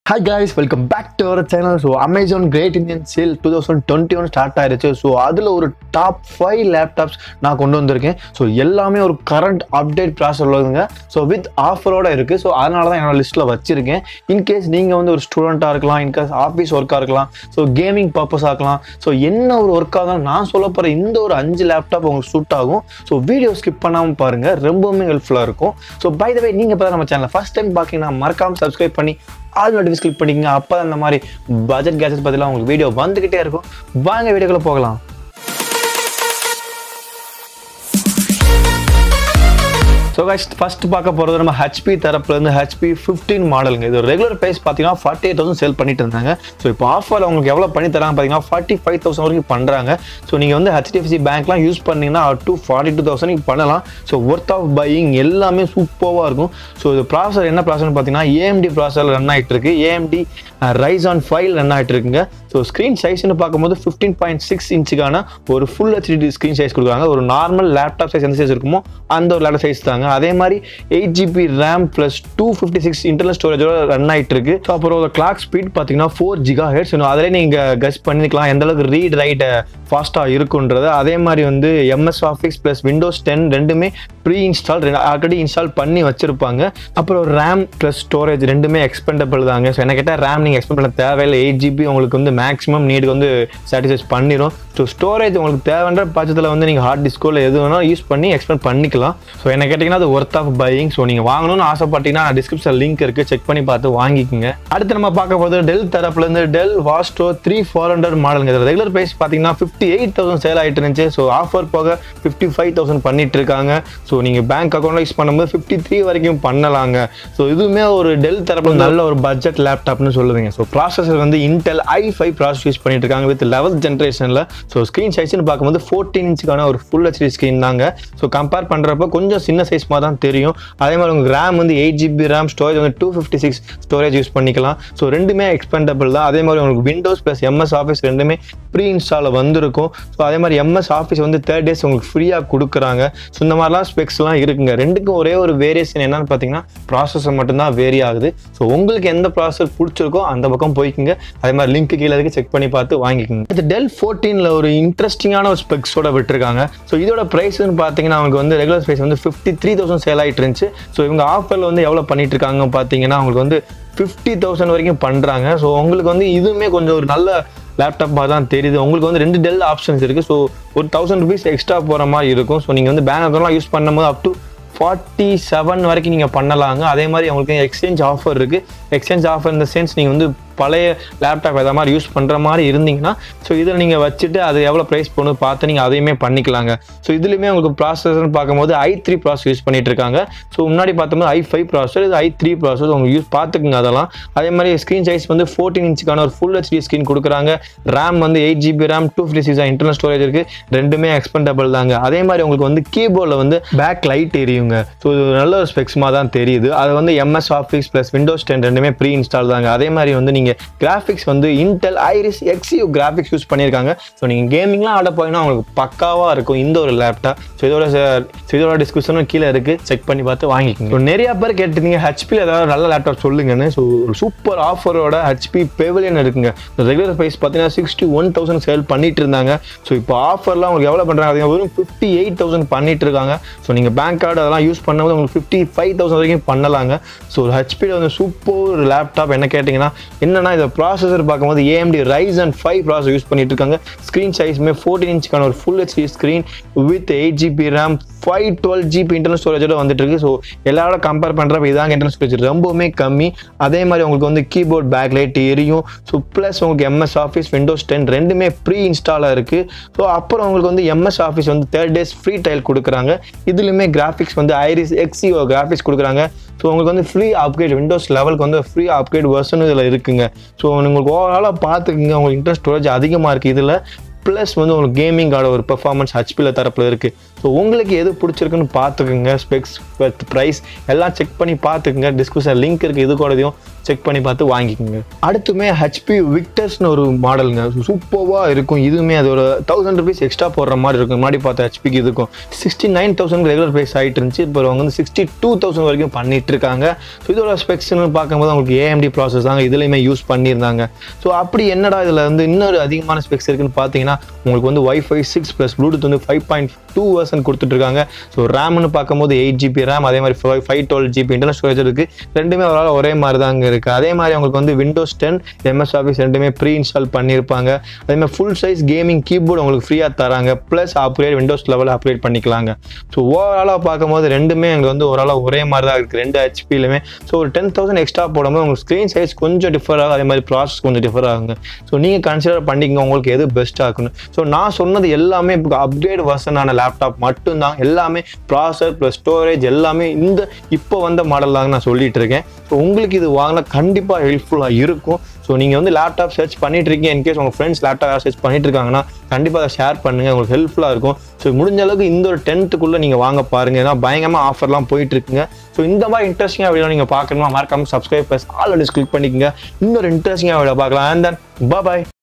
hi guys welcome back to our channel so Amazon great Indian sale two thousand twenty one start ஆயிருச்சு so அதில் ஒரு top five laptops நான் கொண்டு வந்திருக்கேன் so எல்லாமே ஒரு கரண்ட் அப்டேட் ப்ராசஸ் உள்ளதுங்க ஸோ வித் ஆஃபரோட இருக்குது ஸோ அதனால தான் என்னோட லிஸ்ட்டில் வச்சிருக்கேன் இன்கேஸ் நீங்கள் வந்து ஒரு ஸ்டூடெண்ட்டாக இருக்கலாம் இன்கேஸ் ஆஃபீஸ் ஒர்க்காக இருக்கலாம் ஸோ கேமிங் பர்பஸ் ஆகலாம் ஸோ என்ன ஒரு ஒர்க்காக இருந்தாலும் நான் சொல்ல போகிற இந்த ஒரு அஞ்சு லேப்டாப் உங்களுக்கு சூட் ஆகும் ஸோ வீடியோ ஸ்கிப் பண்ணாமல் பாருங்கள் ரொம்பவுமே ஹெல்ப்ஃபுல்லாக இருக்கும் ஸோ பை த வே நீங்கள் இப்போ நம்ம சேனல் ஃபஸ்ட் டைம் பார்க்கீங்கன்னா மறக்காமல் சப்ஸ்கிரைப் பண்ணி ஆல் நோட்டிஃபிஸ் கிளிக் பண்ணிக்கங்க அப்போ அந்த மாதிரி பட்ஜெட் கேஜெட் பற்றிலாம் உங்களுக்கு வீடியோ வந்துக்கிட்டே இருக்கும் வாங்க வீடியோக்குள்ள போகலாம் ஸோ கைஸ் ஃபர்ஸ்ட் பார்க்க போகிறது நம்ம ஹெச்பி தரப்புலேருந்து ஹெச்பி ஃபிஃப்டீன் மாடலுங்க இது ரெகுலர் ப்ரைஸ் பார்த்தீங்கன்னா ஃபார்ட்டி எயிட் தௌசண்ட் சேல் பண்ணிட்டு இருந்தாங்க ஸோ இப்போ ஆஃபர் உங்களுக்கு எவ்வளோ பண்ணி தராங்க பார்த்தீங்கன்னா ஃபார்ட்டி ஃபைவ் தௌசண்ட் வரைக்கும் பண்ணுறாங்க ஸோ நீங்கள் வந்து ஹெச்டிஎஃப்சி பேங்க்லாம் யூஸ் பண்ணீங்கன்னா டூ ஃபார்ட்டி டூ தௌசண்ட் பண்ணலாம் ஸோ ஒர்த் ஆஃப் பையிங் எல்லாமே சூப்பராக இருக்கும் ஸோ இது ப்ராசர் என்ன ப்ராசர்னு பார்த்தீங்கன்னா ஏஎம்டி ப்ராசர் ரன் ஆகிட்டு இருக்கு ஏஎம்டி ரைஸ் ஆன் ஃபைல் ரன் ஆகிட்டு இருக்குங்க ஸோ ஸ்க்ரீன் சைஸ்னு பார்க்கும்போது ஃபிஃப்டீன் பாயிண்ட் சிக்ஸ் இன்ச்சுக்கான ஒரு ஃபுல் ஹெச்டி ஸ்க்ரீன் சைஸ் கொடுக்குறாங்க ஒரு நார்மல் லேப்டாப் சைஸ் எந்த சைஸ் இருக்குமோ அந்த ஒரு லேப்டாப் சைஸ் தாங்க அதே மாதிரி eight GB RAM plus two fifty six internal ஸ்டோரேஜோட ரன் ஆகிட்டு இருக்கு ஸோ அப்புறம் கிளாக் ஸ்பீட் பார்த்தீங்கன்னா ஃபோர் ஜிகா ஹெட்ஸ் அதிலே நீங்கள் கஸ் பண்ணிக்கலாம் எந்த அளவுக்கு ரீட் ரைட் ஃபாஸ்ட்டாக இருக்குன்றது அதே மாதிரி வந்து MS office plus Windows ten ரெண்டுமே ப்ரீ இன்ஸ்டால் ஆல்ரெடி இன்ஸ்டால் பண்ணி வச்சிருப்பாங்க அப்புறம் ரேம் ப்ளஸ் ஸ்டோரேஜ் ரெண்டுமே எக்ஸ்பெண்டபிள் தாங்க ஸோ என்ன கேட்டால் ரேம் நீங்கள் எக்ஸ்பெண்ட் பண்ண தேவையில்லை எயிட் ஜிபி உங்களுக்கு வந்து மேக்ஸிமம் நீடுக்கு வந்து சாட்டிஸ்ஃபை பண்ணிடும் ஸோ ஸ்டோரேஜ் உங்களுக்கு தேவைன்ற பட்சத்தில் வந்து நீங்கள் ஹார்ட் டிஸ்கோவில் எது வேணாலும் யூஸ் பண்ணி எக்ஸ்பெண்ட் பண்ணிக்கலாம் ஸோ என்ன கேட்டிங்கன்னா அது ஒர்த் ஆஃப் பையிங் ஸோ நீங்கள் வாங்கணும்னு ஆசைப்பட்டீங்கன்னா டிஸ்கிரிப்ஷன் லிங்க் இருக்குது செக் பண்ணி பார்த்து வாங்கிக்கோங்க அடுத்து நம்ம பார்க்க போகிறது டெல் தரப்புலேருந்து Dell Vostro three four hundred மாடலுங்க இது ரெகுலர் ப்ரைஸ் பார்த்தீங்கன்னா ஃபிஃப்டி எயிட் தௌசண்ட் சேல் ஆகிட்டு இருந்துச்சு ஸோ ஆஃபர் போக ஃபிஃப்டி ஃபைவ் தௌசண்ட் பண்ணிட்டு இருக்காங்க ஸோ நீங்கள் பேங்க் அக்கௌண்ட்டில் யூஸ் பண்ணும்போது ஃபிஃப்டி த்ரீ வரைக்கும் பண்ணலாங்க ஸோ இதுவுமே ஒரு டெல் தரப்புல நல்ல ஒரு பட்ஜெட் லேப்டாப்னு சொல்லுவீங்க ஸோ ப்ராசஸர் வந்து Intel i five process use பண்ணிட்டு இருக்காங்க வித் லெவல்த் ஜென்ரேஷனில் ஸோ ஸ்க்ரீன் சைஸ்னு பார்க்கும்போது ஃபோர்டீன் இன்ச்சுக்கான ஒரு ஃபுல் ஹெச்டி ஸ்க்ரீன் தாங்க ஸோ கம்பேர் பண்ணுறப்ப கொஞ்சம் சின்ன சைஸ் மாதிரி தான் தெரியும் அதே மாதிரி உங்களுக்கு ரேம் வந்து எயிட் ஜிபி ரேம் ஸ்டோரேஜ் வந்து two fifty six storage use பண்ணிக்கலாம் ஸோ ரெண்டுமே எக்ஸ்பெண்டபிள் தான் அதே மாதிரி உங்களுக்கு விண்டோஸ் ப்ளஸ் எம்எஸ் ஆஃபீஸ் ரெண்டுமே ப்ரீ இன்ஸ்டாலில் வந்திருக்கும் ஸோ அதே மாதிரி எம்எஸ் ஆஃபீஸ் வந்து தேர்ட் டேஸ் உங்களுக்கு ஃப்ரீயாக கொடுக்குறாங்க ஸோ இந்த மாதிரிலாம் ஸ்பெக்ஸ்லாம் இருக்குங்க ரெண்டுக்கும் ஒரே ஒரு வேரியேஷன் என்னன்னு பார்த்தீங்கன்னா ப்ராசஸர் மட்டும்தான் வேரி ஆகுது ஸோ உங்களுக்கு எந்த ப்ராசஸர் பிடிச்சிருக்கோ அந்த பக்கம் போய்க்குங்க அதே மாதிரி லிங்க் கீழே இருக்கு செக் பண்ணி பார்த்து வாங்கிக்கோங்க இது டெல் ஃபோர்டீனில் ஒரு இன்ட்ரெஸ்டிங்கான ஒரு ஸ்பெக்ஸோட விட்டுருக்காங்க ஸோ இதோட ப்ரைஸ்னு பார்த்தீங்கன்னா அவங்களுக்கு வந்து ரெகுலர் ப்ரைஸ் வந்து ஃபிஃப்டி த்ரீ தௌசண்ட் சேல் ஆகிட்டு இருந்துச்சு ஸோ இவங்க ஆஃபரில் வந்து எவ்வளோ பண்ணிட்டு இருக்காங்க பார்த்தீங்கன்னா அவங்களுக்கு வந்து ஃபிஃப்டி தௌசண்ட் வரைக்கும் பண்ணுறாங்க ஸோ உங்களுக்கு வந்து இதுவுமே கொஞ்சம் ஒரு நல்ல லேப்டாப்பாக தான் தெரியுது உங்களுக்கு வந்து ரெண்டு டெல் ஆப்ஷன்ஸ் இருக்குது ஸோ ஒரு தௌசண்ட் ருபீஸ் எக்ஸ்ட்ரா போகிற மாதிரி இருக்கும் ஸோ நீங்கள் வந்து பேங்க் அக்கௌண்ட்லாம் யூஸ் பண்ணும்போது அப் டு ஃபார்ட்டி செவன் வரைக்கும் நீங்கள் பண்ணலாங்க அதே மாதிரி உங்களுக்கு எக்ஸ்சேஞ்ச் ஆஃபர் இருக்குது எக்ஸ்சேஞ்ச் ஆஃபர் இந்த சென்ஸ் நீங்கள் வந்து பழைய லேப்டாப் எதாவது மாதிரி யூஸ் பண்ணுற மாதிரி இருந்தீங்கன்னா ஸோ இதில் நீங்கள் வச்சுட்டு அது எவ்வளோ ப்ரைஸ் போகணும் பார்த்து நீங்கள் அதையுமே பண்ணிக்கலாங்க ஸோ இதுலேயுமே உங்களுக்கு ப்ராசஸர்னு பார்க்கும்போது ஐ த்ரீ ப்ராசஸ் யூஸ் பண்ணிட்டு இருக்காங்க ஸோ முன்னாடி பார்த்தோம்னா ஐ ஃபைவ் ப்ராசஸர் இது ஐ த்ரீ ப்ராசஸ் உங்கள் யூஸ் பார்த்துக்குங்க அதெல்லாம் அதே மாதிரி ஸ்க்ரீன் சைஸ் வந்து ஃபோர்டீன் இன்ச்சுக்கான ஒரு ஃபுல் ஹெச்டி ஸ்க்ரீன் கொடுக்குறாங்க ரேம் வந்து eight GB RAM two fifty six internal storage இருக்குது ரெண்டுமே எக்ஸ்பெண்டபிள் தாங்க அதே மாதிரி உங்களுக்கு வந்து கீபோர்டில் வந்து பேக் லைட் எரியுங்க ஸோ இது ஒரு நல்ல ஒரு ஸ்பெக்ஸ்மாக தான் தெரியுது அது வந்து MS office plus Windows ten ரெண்டுமே ப்ரீ இன்ஸ்டால் தாங்க அதே மாதிரி வந்து நீங்கள் கிராஃபிக்ஸ் வந்து Intel Iris Xe graphics use பண்ணியிருக்காங்க ஸோ நீங்கள் கேமிங்லாம் ஆட போயிங்கன்னா உங்களுக்கு பக்காவாக இருக்கும் இந்த ஒரு லேப்டாப் ஸோ இதோட ஸோ இதோட டிஸ்கிரிப்ஷனும் கீழே இருக்குது செக் பண்ணி பார்த்து வாங்கிக்கோங்க ஸோ நிறைய பேர் கேட்டிருந்தீங்க ஹெச்பியில் ஏதாவது நல்ல லேப்டாப் சொல்லுங்கன்னு ஸோ ஒரு சூப்பர் ஆஃபரோட ஹெச்பி பெவிலியன் இருக்குங்க ரெகுலர் ப்ரைஸ் பார்த்தீங்கன்னா சிக்ஸ்டி ஒன் தௌசண்ட் சேல் பண்ணிட்டு இருந்தாங்க ஸோ இப்போ ஆஃபர்லாம் உங்களுக்கு எவ்வளோ பண்ணுறாங்க வெறும் ஃபிஃப்டி எயிட் தௌசண்ட் பண்ணிட்டு இருக்காங்க ஸோ நீங்கள் பேங்க் கார்டு அதெல்லாம் யூஸ் பண்ணும்போது உங்களுக்கு ஃபிஃப்டி ஃபைவ் தௌசண்ட் வரைக்கும் பண்ணலாங்க ஸோ ஹெச்பியில் வந்து சூப்பர் லேப்டாப் என்ன கேட்டிங்கன்னா என்னன்னா இதை ப்ராசஸர் பார்க்கும்போது AMD Ryzen and five process use பண்ணிட்டு இருக்காங்க ஸ்க்ரீன் சைஸ்மே ஃபோர்டீன் இன்ச்சுக்கான ஒரு full HD screen with eight GB RAM five twelve GB internal ஸ்டோரேஜோட வந்துட்டு இருக்கு ஸோ எல்லாரோட கம்பேர் பண்ணுறப்ப இதாங்க இன்டர்னல் ஸ்டோரேஜ் ரொம்பவுமே கம்மி அதே மாதிரி உங்களுக்கு வந்து கீபோர்ட் பேக் லைட் எரியும் ஸோ ப்ளஸ் உங்களுக்கு எம்எஸ் ஆஃபீஸ் விண்டோஸ் டென் ரெண்டுமே ப்ரீ இன்ஸ்டாலாக இருக்குது ஸோ அப்புறம் உங்களுக்கு வந்து எம்எஸ் ஆஃபீஸ் வந்து தேர்ட் டேஸ் ஃப்ரீ டைல் கொடுக்குறாங்க இதுலையுமே கிராஃபிக்ஸ் வந்து ஐரிஸ் எக்ஸிஓ கிராஃபிக்ஸ் கொடுக்குறாங்க ஸோ உங்களுக்கு வந்து ஃப்ரீ அப்கிரேட் விண்டோஸ் லெவலுக்கு வந்து ஃப்ரீ அப்கிரேட் வெர்ஷன் இதில் இருக்குங்க ஸோ உங்களுக்கு ஓவராலாக பார்த்துக்குங்க உங்களுக்கு இன்ட்ரெஸ்ட் ஸ்டோரேஜ் அதிகமாக இருக்குது இதில் ப்ளஸ் வந்து உங்களுக்கு கேமிங்கோட ஒரு பெர்ஃபார்மன்ஸ் ஹச்பியில் தரப்பில் இருக்குது ஸோ உங்களுக்கு எது பிடிச்சிருக்குன்னு பார்த்துக்குங்க ஸ்பெக்ஸ் வித் ப்ரைஸ் எல்லாம் செக் பண்ணி பார்த்துக்குங்க டிஸ்கிரிப்ஷன் லிங்க் இருக்குது இது கூடதையும் செக் பண்ணி பார்த்து வாங்கிக்கோங்க அடுத்துமே ஹெச்பி விக்டர்ஸ்னு ஒரு மாடலுங்க சூப்பராக இருக்கும் இதுவுமே அது ஒரு தௌசண்ட் ருபீஸ் எக்ஸ்ட்ரா போடுற மாதிரி இருக்கும் முன்னாடி பார்த்த ஹெச்பிக்கு இதுக்கும் sixty nine thousand regular price ஆகிட்டு இருந்துச்சு இப்போ அவங்க வந்து சிக்ஸ்டி டூ தௌசண்ட் வரைக்கும் பண்ணிட்டு இருக்காங்க ஸோ இதோட ஸ்பெக்ஸ்னு பார்க்கும்போது உங்களுக்கு ஏஎம்டி ப்ராசஸ் தாங்க இதுலையுமே யூஸ் பண்ணியிருந்தாங்க ஸோ அப்படி என்னடா இதில் வந்து இன்னொரு அதிகமான ஸ்பெக்ஸ் இருக்குன்னு பார்த்தீங்கன்னா உங்களுக்கு வந்து ஒய்ஃபை சிக்ஸ் ப்ளஸ் ப்ளூடூத் வந்து ஃபைவ் பாயிண்ட் டூ பர்சன்ட் கொடுத்துட்ருக்காங்க ஸோ ரேம்னு பார்க்கும்போது எயிட் ஜிபி ரேம் அதே மாதிரி five five twelve GB internal storage இருக்குது ரெண்டுமே ஓரளவு ஒரே மாதிரி தாங்க இருக்குது அதே மாதிரி உங்களுக்கு வந்து விண்டோஸ் டென் எம்எஸ் ஆஃபீஸ் ரெண்டுமே ப்ரீ இன்ஸ்டால் பண்ணியிருப்பாங்க அதே மாதிரி ஃபுல் சைஸ் கேமிங் கீபோர்டு உங்களுக்கு ஃப்ரீயாக தராங்க ப்ளஸ் அப்கிரேட் விண்டோஸ் லெவலில் அப்கிரேட் பண்ணிக்கலாங்க ஸோ ஓவராலாக பார்க்கும்போது ரெண்டுமே எங்களுக்கு வந்து ஓரளவு ஒரே மாதிரி தான் இருக்குது ரெண்டு ஹெச்பிலுமே ஸோ ஒரு டென் தௌசண்ட் எக்ஸ்ட்ரா போடும்போது உங்களுக்கு ஸ்க்ரீன் சைஸ் கொஞ்சம் டிஃபர் ஆகும் அதே மாதிரி ப்ராசஸ் கொஞ்சம் டிஃபர் ஆகுங்க ஸோ நீங்கள் கன்சிடர் பண்ணிக்கங்க உங்களுக்கு எது பெஸ்ட்டாக இருக்குன்னு ஸோ நான் சொன்னது எல்லாமே இப்போ அப்கிரேட் வெர்ஷனான லேப்டாப் மட்டும்தான் எல்லாமே ப்ராசர் ப்ளஸ் ஸ்டோரேஜ் எல்லாமே இந்த இப்போ வந்த மாடல் தாங்க நான் சொல்லிட்டு இருக்கேன் ஸோ உங்களுக்கு இது வாங்கினா கண்டிப்பாக ஹெல்ப்ஃபுல்லாக இருக்கும் ஸோ நீங்கள் வந்து லேப்டாப் சர்ச் பண்ணிட்டு இருக்கீங்க இன்கேஸ் உங்கள் ஃப்ரெண்ட்ஸ் லேப்டாப் யாரும் சர்ச் பண்ணிட்டு இருக்காங்கன்னா கண்டிப்பாக அதை ஷேர் பண்ணுங்கள் உங்களுக்கு ஹெல்ப்ஃபுல்லாக இருக்கும் ஸோ முடிஞ்ச அளவுக்கு இந்த ஒரு டென்த்துக்குள்ளே நீங்கள் வாங்க பாருங்க ஏன்னா பயங்கரமாக ஆஃபர்லாம் போயிட்டு இருக்குங்க ஸோ இந்த மாதிரி இன்ட்ரெஸ்டிங்காக வீடியோ நீங்கள் பார்க்கணுமா மறக்காம சப்ஸ்கிரைப் ப்ளஸ் ஆல் கிளிக் பண்ணிக்கோங்க இன்னொரு இன்ட்ரெஸ்டிங்காக வீடியோ பார்க்கலாம் அண்ட் தென் பாய்